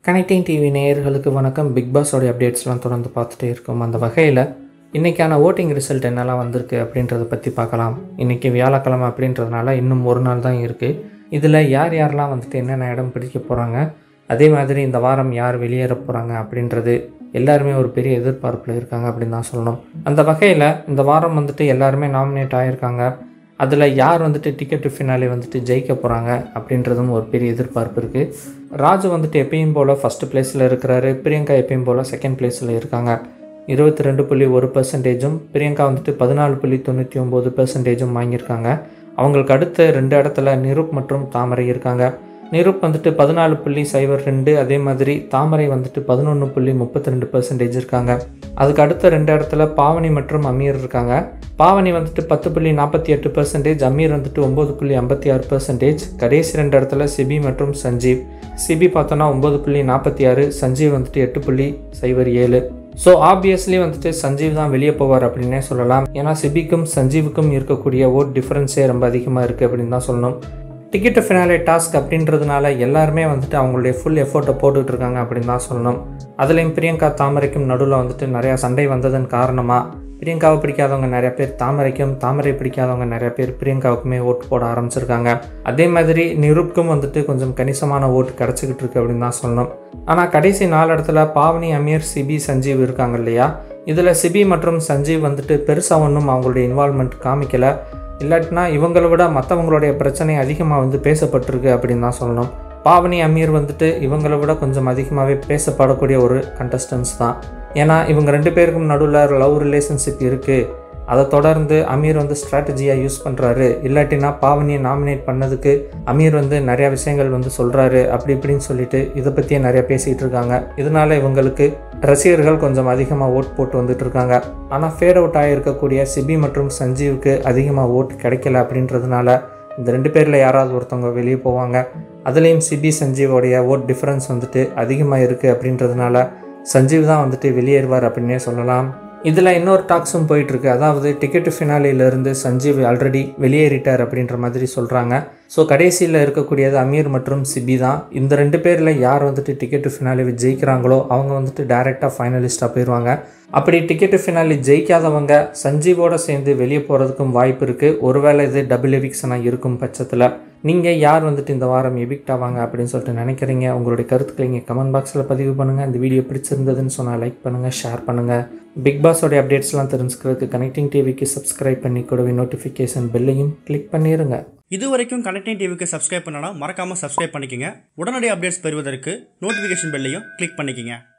connecting TV நேயர்களுக்கு வணக்கம் big பாஸோடைய அப்டேட்ஸ்லாம் தொடர்ந்து பார்த்துட்டே இருக்கோம் அந்த வகையில் இன்றைக்கான ஓட்டிங் ரிசல்ட் என்னெல்லாம் வந்திருக்கு அப்படின்றத பற்றி பார்க்கலாம் இன்றைக்கி வியாழக்கிழமை அப்படின்றதுனால இன்னும் ஒரு நாள் தான் இருக்குது இதில் யார் யாரெல்லாம் வந்துட்டு என்னென்ன இடம் பிடிக்க போகிறாங்க அதே மாதிரி இந்த வாரம் யார் வெளியேற போகிறாங்க அப்படின்றது எல்லாருமே ஒரு பெரிய எதிர்பார்ப்பில் இருக்காங்க அப்படின்னு தான் சொல்லணும் அந்த வகையில் இந்த வாரம் வந்துட்டு எல்லாருமே நாமினேட் ஆகியிருக்காங்க அதில் யார் வந்துட்டு டிக்கெட் ஃபினாலே வந்துட்டு ஜெயிக்க போகிறாங்க அப்படின்றதும் ஒரு பெரிய எதிர்பார்ப்பு இருக்குது ராஜு வந்துட்டு எப்பயும் போல் ஃபஸ்ட்டு பிளேஸில் இருக்கிறாரு பிரியங்கா எப்பயும் போல் செகண்ட் பிளேஸில் இருக்காங்க இருபத்தி ரெண்டு புள்ளி ஒரு பர்சன்டேஜும் பிரியங்கா வந்துட்டு பதினாலு புள்ளி தொண்ணூற்றி ஒம்பது பர்சன்டேஜும் வாங்கியிருக்காங்க அவங்களுக்கு அடுத்த ரெண்டு இடத்துல நிருப் மற்றும் தாமரை இருக்காங்க நிருப் வந்துட்டு பதினாலு புள்ளி சைபர் ரெண்டு அதே மாதிரி தாமரை வந்துட்டு பதினொன்று புள்ளி முப்பத்தி ரெண்டு பர்சன்டேஜ் இருக்காங்க அதுக்கு அடுத்த ரெண்டு இடத்துல பாவனி மற்றும் அமீர் இருக்காங்க பாவனி வந்துட்டு பத்து புள்ளி நாற்பத்தி எட்டு பர்சன்டேஜ் அமீர் வந்துட்டு ஒம்பது புள்ளி ஐம்பத்தி ஆறு பர்சன்டேஜ் கடைசி ரெண்டு இடத்துல சிபி மற்றும் சஞ்சீவ் சிபி பார்த்தோன்னா ஒம்பது புள்ளி நாற்பத்தி ஆறு சஞ்சீவ் வந்துட்டு எட்டு புள்ளி சைபர் ஏழு ஸோ ஆப்வியஸ்லி வந்துட்டு சஞ்சீவ் தான் வெளியே போவார் அப்படின்னே சொல்லலாம் ஏன்னா சிபிக்கும் சஞ்சீவுக்கும் இருக்கக்கூடிய ஓட் டிஃப்ரென்ஸே ரொம்ப அதிகமாக இருக்குது அப்படின்னு தான் சொல்லணும் டிக்கெட்டு ஃபினாலே டாஸ்க் அப்படின்றதுனால எல்லாருமே வந்துட்டு அவங்களுடைய ஃபுல் எஃபோர்ட்டை போட்டுட்டு இருக்காங்க அப்படின்னு தான் சொல்லணும் அதுலேயும் பிரியங்கா தாமரைக்கும் நடுவில் வந்துட்டு நிறையா சண்டை வந்ததன் காரணமாக பிரியங்காவை பிடிக்காதவங்க நிறைய பேர் தாமரைக்கும் தாமரை பிடிக்காதவங்க நிறைய பேர் பிரியங்காவுக்குமே ஓட்டு போட ஆரம்பிச்சிருக்காங்க அதே மாதிரி நிருப்க்கும் வந்துட்டு கொஞ்சம் கணிசமான ஓட்டு கிடச்சிக்கிட்டு இருக்கு அப்படின்னு தான் சொல்லணும் ஆனால் கடைசி நாலு இடத்துல பாவனி அமீர் சிபி சஞ்சீவ் இருக்காங்க இல்லையா இதில் சிபி மற்றும் சஞ்சீவ் வந்துட்டு பெருசாக ஒன்றும் அவங்களுடைய இன்வால்மெண்ட் காமிக்கலை இல்லாட்டினா இவங்களை விட மற்றவங்களுடைய பிரச்சனை அதிகமாக வந்து பேசப்பட்டிருக்கு அப்படின்னு தான் சொல்லணும் பாவனி அமீர் வந்துட்டு இவங்களை விட கொஞ்சம் அதிகமாகவே பேசப்படக்கூடிய ஒரு கண்டஸ்டன்ஸ் தான் ஏன்னா இவங்க ரெண்டு பேருக்கும் நடுவில் லவ் ரிலேஷன்ஷிப் இருக்குது அதை தொடர்ந்து அமீர் வந்து ஸ்ட்ராட்டஜியாக யூஸ் பண்ணுறாரு இல்லாட்டினா பாவனியை நாமினேட் பண்ணதுக்கு அமீர் வந்து நிறையா விஷயங்கள் வந்து சொல்கிறாரு அப்படி இப்படின்னு சொல்லிட்டு இதை பற்றியே நிறையா பேசிகிட்டு இருக்காங்க இதனால இவங்களுக்கு ரசிகர்கள் கொஞ்சம் அதிகமாக ஓட் போட்டு வந்துட்டு இருக்காங்க ஆனால் ஃபேட் அவுட் ஆகியிருக்கக்கூடிய சிபி மற்றும் சஞ்சீவுக்கு அதிகமாக ஓட் கிடைக்கல அப்படின்றதுனால இந்த ரெண்டு பேரில் யாராவது ஒருத்தவங்க வெளியே போவாங்க அதுலேயும் சிபி சஞ்சீவோடைய ஓட் டிஃப்ரென்ஸ் வந்துட்டு அதிகமாக இருக்குது அப்படின்றதுனால சஞ்சீவ் தான் வந்துட்டு வெளியேறுவார் அப்படின்னே சொல்லலாம் இதில் இன்னொரு டாக்ஸும் போயிட்டுருக்கு அதாவது டிக்கெட்டு ஃபினாலியிலேருந்து சஞ்சீவ் ஆல்ரெடி வெளியேறிட்டார் அப்படின்ற மாதிரி சொல்கிறாங்க ஸோ கடைசியில் இருக்கக்கூடியது அமீர் மற்றும் சிபி தான் இந்த ரெண்டு பேரில் யார் வந்துட்டு டிக்கெட்டு ஃபினாலி ஜெயிக்கிறாங்களோ அவங்க வந்துட்டு டைரெக்டாக ஃபைனலிஸ்ட்டாக போயிடுவாங்க அப்படி டிக்கெட்டு ஃபினாலி ஜெயிக்காதவங்க சஞ்சீவோடு சேர்ந்து வெளியே போகிறதுக்கும் வாய்ப்பு இருக்குது ஒருவேளை இது டபுள் எவிக்ஷனாக இருக்கும் பட்சத்தில் நீங்கள் யார் வந்துட்டு இந்த வாரம் எவிக்ட் ஆவாங்க அப்படின்னு சொல்லிட்டு நினைக்கிறீங்க உங்களுடைய கருத்துக்களை இங்கே கமெண்ட் பாக்ஸில் பதிவு பண்ணுங்கள் இந்த வீடியோ பிடிச்சிருந்ததுன்னு சொன்னால் லைக் பண்ணுங்கள் ஷேர் பண்ணுங்கள் பிக் பாஸோடைய அப்டேட்ஸ்லாம் தெரிஞ்சுக்கிறதுக்கு கனெக்டிங் டிவிக்கு சப்ஸ்கிரைப் பண்ணி கூடவே நோட்டிஃபிகேஷன் பெல்லையும் கிளிக் பண்ணிடுங்க இது வரைக்கும் கனெக்டிங் டிவிக்கு சப்ஸ்கிரைப் பண்ணனா மறக்காமல் சப்ஸ்கிரைப் பண்ணிக்கங்க உடனடி அப்டேட்ஸ் பெறுவதற்கு நோட்டிஃபிகேஷன் பெல்லையும் கிளிக் பண்ணிக்கங்க